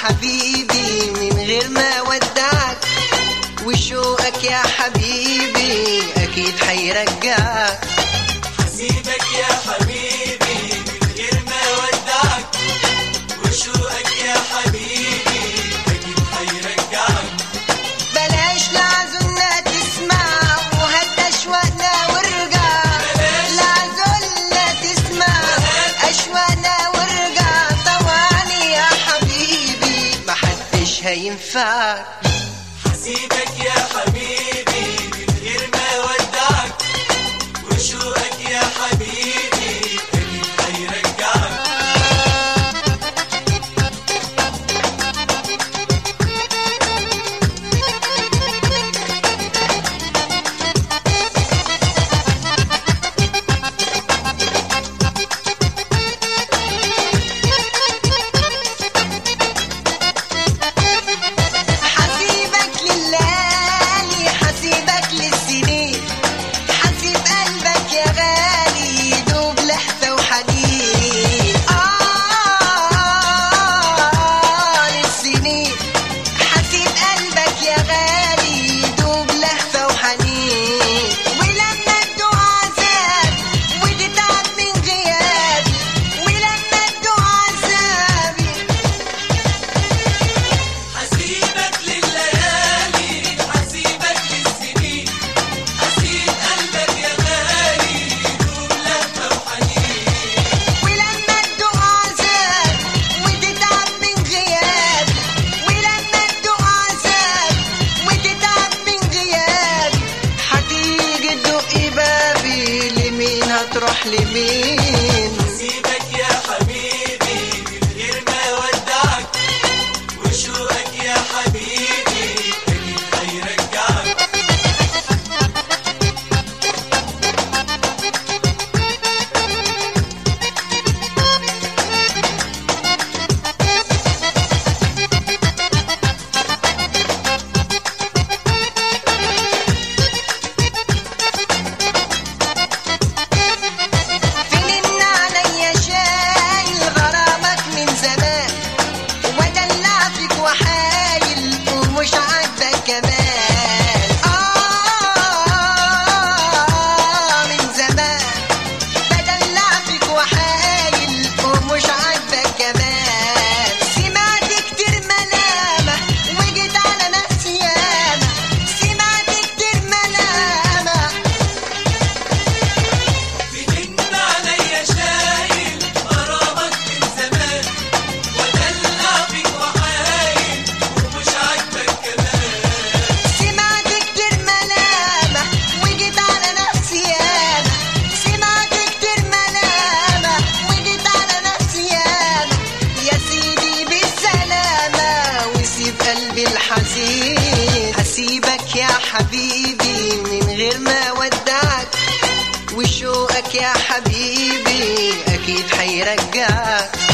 حبيبي من غير ما ودعك وشوقك يا حبيبي اكيد حيرجعك حسيبك يا حبيبي من غير ما ودعك وشوقك يا حبيبي أكيد حيرجعك بلاش لعزلنا تسمع وهات اشواقنا وارجع لعزلنا تسمع اشواقنا وارجع طوعني يا حبيبي محدش هينفعك حسيبك يا حبيبي من غير ما ودعك وشوقك يا حبيبي أكيد حيرجعك حسيبك لليالي حسيبك للسنين حسيب قلبك يا غالي يدوب لهفة وحنين آه للسنين حسيب قلبك يا غالي يدوب لهفة وحنين ولما تدوق عذاب وتتعب من غيابي ولما تدوق عذابي حسيبك لليالي حسيبك للسنين حسيب قلبك يا غالي يدوب لهفة وحنين ولما تدوق عذاب وتتعب من غيابي ولما تدوق عذاب وتتعب من غيابي هتيجي تدقي بابي لمين هتروح لمين حسيبك يا حبيبي من غير ما ودعك وشوقك يا حبيبي أكيد حيرجعك فين عليا شايل غرامك من زمان ودلع فيك وحايل ومش عاجبك كمان آه من زمان بدلع فيك وحايل ومش عاجبك كمان سمعت كتير ملامة وجيت على نفسي ياما سمعت كتير ملامة بتن عليا شايل غرامك من زمان ودلع فيك وحايل ومش عاجبك كمان سمعت كتير ملامة وجيت على نفسي ياما سمعت كتير ملامة وجيت على نفسي ياما يا سيدي بالسلامة وسيب قلبي الحزين هسيبك يا حبيبي من غير ما ودعك وشوقك يا حبيبي أكيد حيرجعك